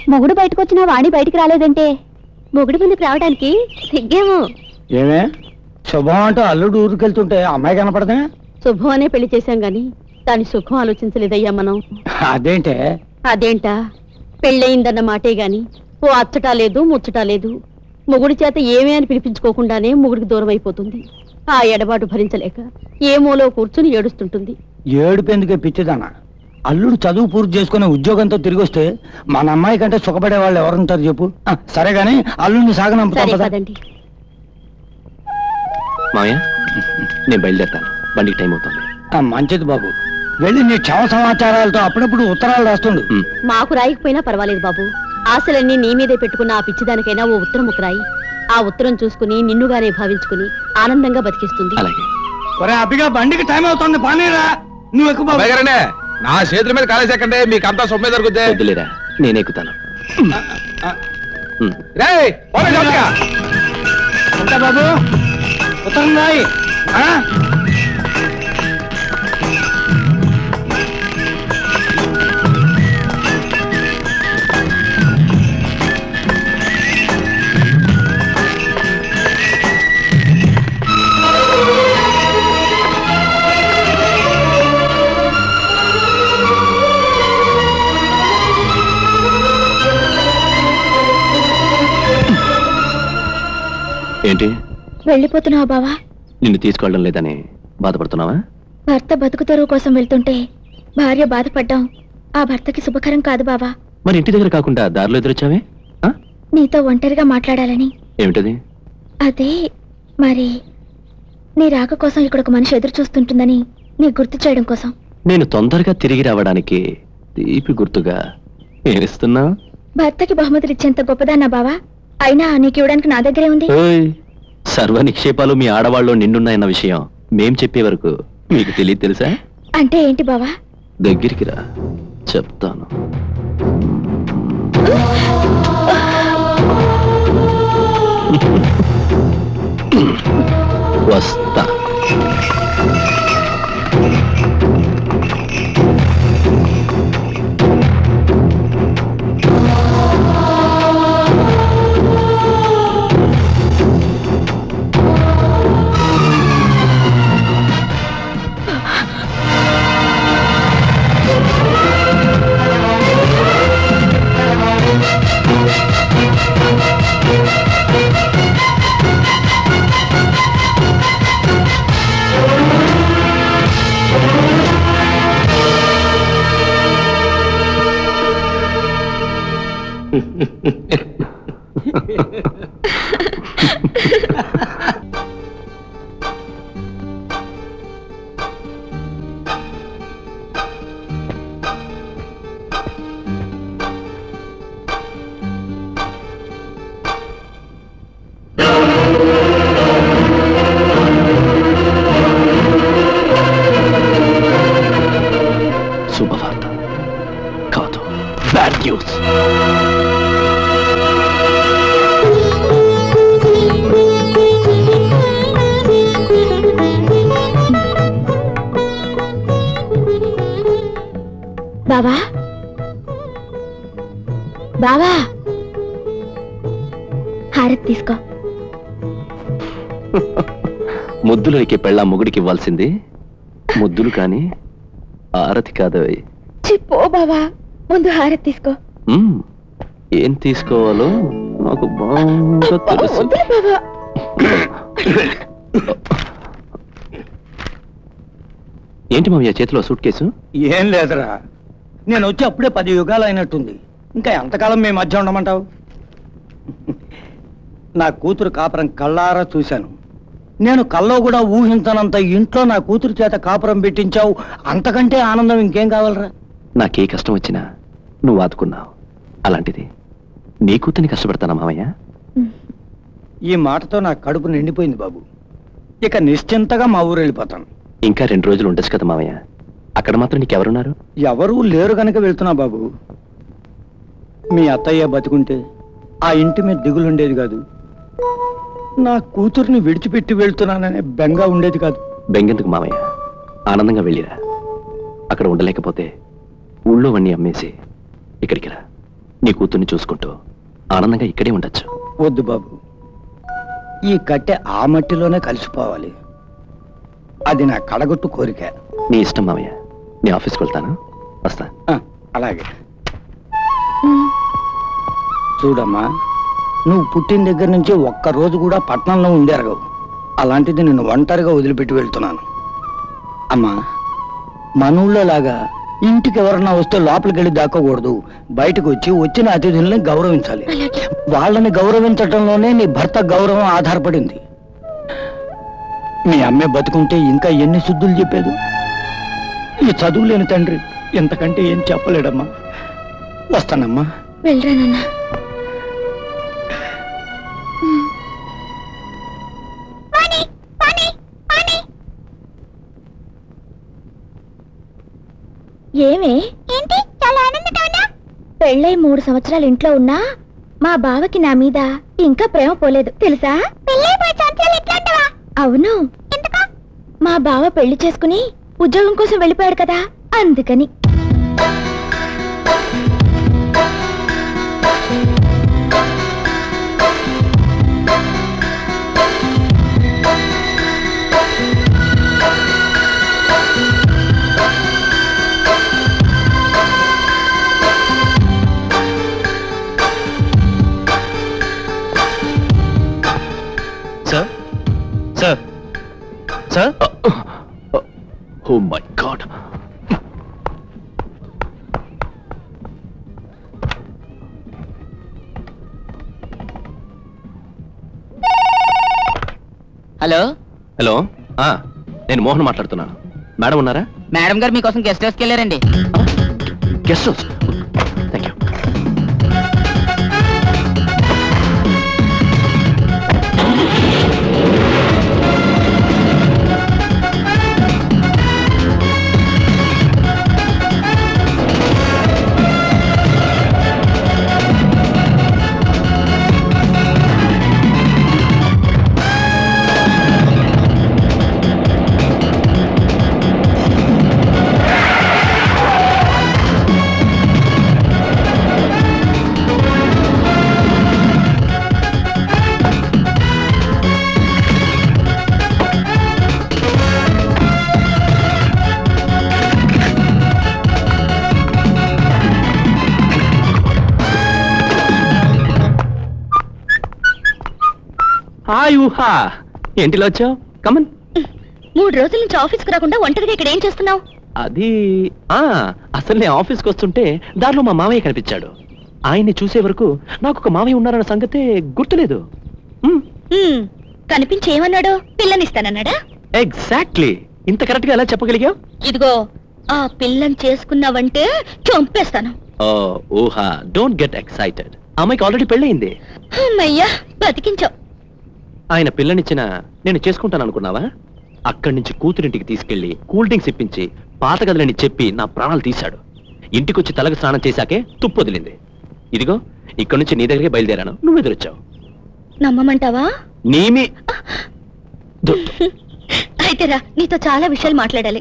మొగుడు బయటకు వచ్చినా వాణి బయటికి రాలేదంటే మొగుడు ముందుకు రావడానికి సిగ్గేమో ఏమే శుభం అంటూ అల్లుడు ఊరికెళ్తుంటే అమ్మాయి కనపడదే శుభం అనే పెళ్లి చేశాం గాని దాని సుఖం ఆలోచించలేదయ్యా మనం అదేంటే అదేంటా పెళ్ళయిందన్న మాటే గాని ఓ అచ్చటా లేదు ముచ్చటా లేదు మొగుడి చేత ఏమీ అని పిలిపించుకోకుండానే మొగుడికి దూరం అయిపోతుంది ఆ ఎడబాటు భరించలేక ఏ మూలో కూర్చుని ఏడుస్తుంటుంది ఏడుపెందుకే పిచ్చిదానా అల్లుడు చదువు పూర్తి చేసుకునే ఉద్యోగంతో తిరిగి వస్తే మన అమ్మాయి కంటే సుఖపడే వాళ్ళు ఎవరుంటారు చెప్పు ఆ, సరే గాని అల్లుడిని సాగనంపుతాం సరే కదా కదండి మామయ్య నేను బయలుదేరుతాను బండికి టైం అవుతుంది ఆ, మంచిది బాబు వెళ్ళి నీ క్షమ సమాచారాలతో అప్పుడప్పుడు ఉత్తరాలు రాస్తుండు ఉమ్, మాకు రాయకపోయినా పర్వాలేదు బాబు ఆశలన్నీ నీ మీదే పెట్టుకున్న ఆ పిచ్చిదానికైనా ఓ ఉత్తరం ఒక రాయి ఆ ఉత్తరం చూసుకుని నిన్నుగానే భావించుకుని ఆనందంగా బతికిస్తుంది అలాగే ఒరే అబ్బిగా బండికి టైం అవుతుంది పనిరా నువ్వు ఎక్కువ బాబు అబ్బాయిగారనే నా చేతుల మీద కాలేసేకండి మీకు అంతా సొమ్మే దొరుకుద్ది వద్దులేరా నేను ఎక్కుతాను ఉమ్, రేయ్, పోనీ జాగ్రత్తగా. ఉంటా బాబు ఉత్తరం రాయి ఆ? ఏంటి వెళ్ళిపోతున్నావా బావా నిన్ను తీసుకెళ్ళడం లేదని బాధపడుతున్నావా భర్త బతుకు తెరువు కోసం వెళ్తుంటే భార్య బాధపడ్డాం ఆ భర్తకి శుభకరం కాదు బావా మరి ఇంటి దగ్గర కాకుండా దారిలో ఎదురొచ్చావే ఆ? నీతో ఒంటరిగా మాట్లాడాలని ఏమిటది అదే మరి నీ రాక కోసం ఇక్కడ ఒక మనిషి ఎదురు చూస్తుంటుందని నీ గుర్తు చేయడం కోసం నేను తొందరగా తిరిగి రావడానికి తీపి గుర్తుగా ఏమిస్తున్నా భర్తకి బహుమతులు ఇచ్చేంత గొప్పదాన్నా బావా అయినా నీకు ఇవ్వడానికి నా దగ్గరే ఉంది ఓయ్ సర్వ నిక్షేపాలు మీ ఆడవాళ్ళు నిండున్నాయన్న విషయం మేం చెప్పే వరకు మీకు తెలియదు తెలుసా అంటే ఏంటి బావా దగ్గరికి రా చెప్తాను వస్తా శుభవార్త కాదు బ్యాడ్ న్యూస్ బావా బావా హారతి తీసుకో ముద్దులోకి పెళ్ళా మొగుడికి ఇవ్వాల్సింది ముద్దులు కాని ఆరతి కాదవి చిప్పో బావా ముందు హారతి తీసుకో మ్మ్. ఏం తీసుకోవాలో నాకు బాగా తెలుసు వద్దులే బావా ఏంటి మామయ్య చేతిలో సూట్ కేసు ఏం లేదురా నేను వచ్చి అప్పుడే పది యుగాలు అయినట్టుంది ఇంకా ఎంతకాలం మీ మధ్య ఉండమంటావు నా కూతురు కాపురం కళ్ళారా చూశాను నేను కల్లో కూడా ఊహించనంత ఇంట్లో నా కూతురు చేత కాపురం పెట్టించావు అంతకంటే ఆనందం ఇంకేం కావాలరా నాకే కష్టం వచ్చినా నువ్వు ఆదుకున్నావు అలాంటిది నీ కూతుని కష్టపడతానా మామయ్య ఈ మాటతో నా కడుపు నిండిపోయింది బాబు ఇక నిశ్చింతగా మా ఊరు వెళ్ళిపోతాను ఇంకా రెండు రోజులు ఉండొచ్చు కదా మామయ్య అక్కడ మాత్రం నీకెవరున్నారు ఎవరూ లేరు గనక వెళ్తున్నా బాబు మీ అత్తయ్య బతుకుంటే ఆ ఇంటి మీద దిగులుండేది కాదు నా కూతుర్ని విడిచిపెట్టి వెళ్తున్నాననే బెంగ ఉండేది కాదు బెంగెందుకు మామయ్య ఆనందంగా వెళ్ళిరా అక్కడ ఉండలేకపోతే ఊళ్ళో వన్నీ అమ్మేసి ఇక్కడికి రా నీ కూతుర్ని చూసుకుంటూ ఆనందంగా ఇక్కడే ఉండొచ్చు వద్దు బాబు ఈ కట్టె ఆ మట్టిలోనే కలిసిపోవాలి అది నా కడగొట్టు కోరిక నీ ఇష్టం మావయ్య నీ ఆఫీస్కి వెళ్తాను వస్తా ఆ, అలాగే చూడమ్మా నువ్వు పుట్టిన దగ్గర నుంచి ఒక్క రోజు కూడా పట్నంలో ఉండేరగవు అలాంటిది నేను ఒంటరిగా వదిలిపెట్టి వెళ్తున్నాను అమ్మా మన ఊళ్ళో లాగా ఇంటికి ఎవరన్నా వస్తే లోపలికి వెళ్ళి దాక్కకూడదు బయటకు వచ్చి వచ్చిన అతిథుల్ని గౌరవించాలి వాళ్ళని గౌరవించటంలోనే నీ భర్త గౌరవం ఆధారపడింది మీ అమ్మే బతుకుంటే ఇంకా ఎన్ని శుద్ధులు చెప్పేది ఈ చదువు లేని తండ్రి ఇంతకంటే ఏం చెప్పలేడమ్మా వస్తానమ్మా వెళ్ళరా నాన్న ఏమే ఏంటి చాలా ఆనందంగా ఉన్నా పెళ్ళై మూడు సంవత్సరాలు ఇంట్లో ఉన్నా మా బావకి నా మీద ఇంకా ప్రేమ పోలేదు తెలుసా అవును మా బావ పెళ్లి చేసుకుని ఉద్యోగం కోసం వెళ్ళిపోయాడు కదా అందుకని sir sir sir oh my god hello hello ఆ, నేను మోహన్ మాట్లాడుతున్నాను మేడం ఉన్నారా మేడం గారు మీకోసం గెస్ట్ హౌస్కి వెళ్ళారండి guest house thank you hi Uha ఏంటిలో వచ్చావు కమన్ మూడు రోజుల నుంచి ఆఫీస్కి రాకుండా ఒంటరిగా ఇక్కడ ఏం చేస్తున్నావు అది ఆ అసలు నేను ఆఫీస్కి వస్తుంటే దారిలో మా మామయ్య కనిపించాడు ఆయన్ని చూసే వరకు నాకు ఒక మామయ్య ఉన్నారన్న సంగతే గుర్తులేదు మ్, కనిపించి ఏమన్నాడు పిల్లనిస్తానన్నాడా ఎగ్జాక్ట్లీ ఇంత కరెక్ట్ గా ఎలా చెప్పగలిగావు ఇదిగో ఆ పిల్లని చేసుకున్నావంటే చంపేస్తాను ఓ ఊహా డోంట్ గెట్ ఎక్సైటెడ్ అమ్మాయికి ఆల్రెడీ పెళ్ళయింది అమ్మయ్యా బతికించావు ఆయన పిల్లనిచ్చిన నేను చేసుకుంటాను అనుకున్నావా అక్కడి నుంచి కూతురింటికి తీసుకెళ్లి కూల్ డ్రింక్స్ ఇప్పించి పాత గదులని చెప్పి నా ప్రాణాలు తీశాడు ఇంటికొచ్చి తలకు స్నానం చేశాకే తుప్పు వదిలింది ఇదిగో ఇక్కడి నుంచి నీ దగ్గరే బయలుదేరాను నువ్వు ఎదురొచ్చావు నమ్మమంటావా నీమి దు- అయితే రా నీతో చాలా విషయాలు మాట్లాడాలి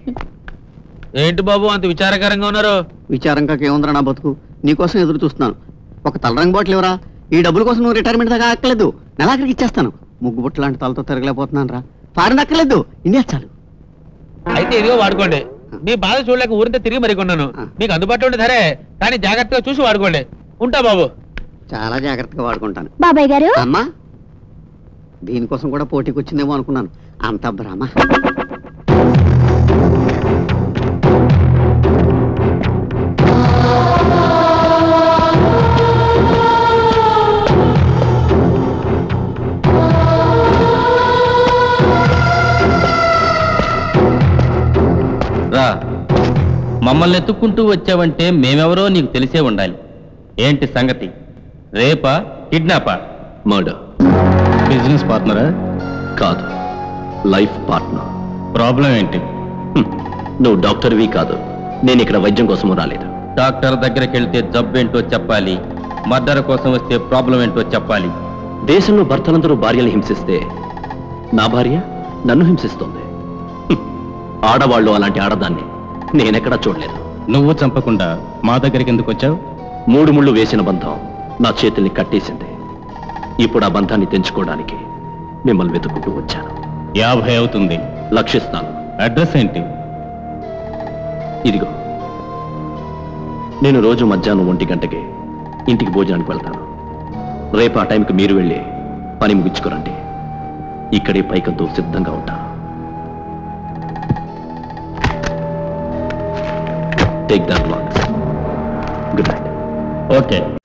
ఏంటి బాబు అంత విచారకరంగా ఉన్నారు విచారంగా ఏముందిరా నా బతుకు నీకోసం ఎదురు చూస్తున్నాను ఒక తలరంగు బాటిల్ ఇవ్వరా ఈ డబ్బుల కోసం నువ్వు రిటైర్మెంట్ దాకా అక్కర్లేదు నెలాఖరికి ఇచ్చేస్తాను ముగ్గు బుట్ట లాంటి తలతో తిరగలేకపోతున్నాను రా ఫారెన్ అక్కర్లేదు ఇండియా చాలు అయితే ఇదిగో వాడుకోండి మీ బాధ చూడలేక ఊరింత తిరిగి మరి కొన్నాను మీకు అందుబాటులో ఉండే ధరే కానీ జాగ్రత్తగా చూసి వాడుకోండి ఉంటా బాబు చాలా జాగ్రత్తగా వాడుకుంటాను బాబాయ్ గారు అమ్మా దీనికోసం కూడా పోటీకి వచ్చిందేమో అనుకున్నాను అంత భ్రమ రా మమ్మల్ని ఎత్తుక్కుంటూ వచ్చావంటే మేమెవరో నీకు తెలిసే ఉండాలి ఏంటి సంగతి రేపా కిడ్నాపా మర్డర్ బిజినెస్ పార్ట్నరా కాదు లైఫ్ పార్ట్నర్ ప్రాబ్లం ఏంటి హ్మ్. నువ్వు డాక్టర్వి కాదు నేను ఇక్కడ వైద్యం కోసం రాలేదు డాక్టర్ దగ్గరికి వెళ్తే జబ్బు ఏంటో చెప్పాలి మర్డర్ కోసం వస్తే ప్రాబ్లం ఏంటో చెప్పాలి దేశంలో భర్తలందరూ భార్యలు హింసిస్తే నా భార్య నన్ను హింసిస్తోంది హ్మ్. ఆడవాళ్ళు అలాంటి ఆడదాన్ని నేనెక్కడా చూడలేదు నువ్వు చంపకుండా మా దగ్గరికి ఎందుకు వచ్చావు మూడు ముళ్ళు వేసిన బంధం నా చేతుల్ని కట్టేసింది ఇప్పుడు ఆ బంధాన్ని తెంచుకోవడానికి మిమ్మల్ని వెతుక్కుంటూ వచ్చాను యాభై అవుతుంది లక్షిస్తాను అడ్రస్ ఏంటి ఇదిగో నేను రోజు మధ్యాహ్నం ఒంటి గంటకి ఇంటికి భోజనానికి వెళ్తాను రేపు ఆ టైంకి మీరు వెళ్ళి పని ముగించుకోరండి ఇక్కడే పైకంతో సిద్ధంగా ఉంటాను take that long good night okay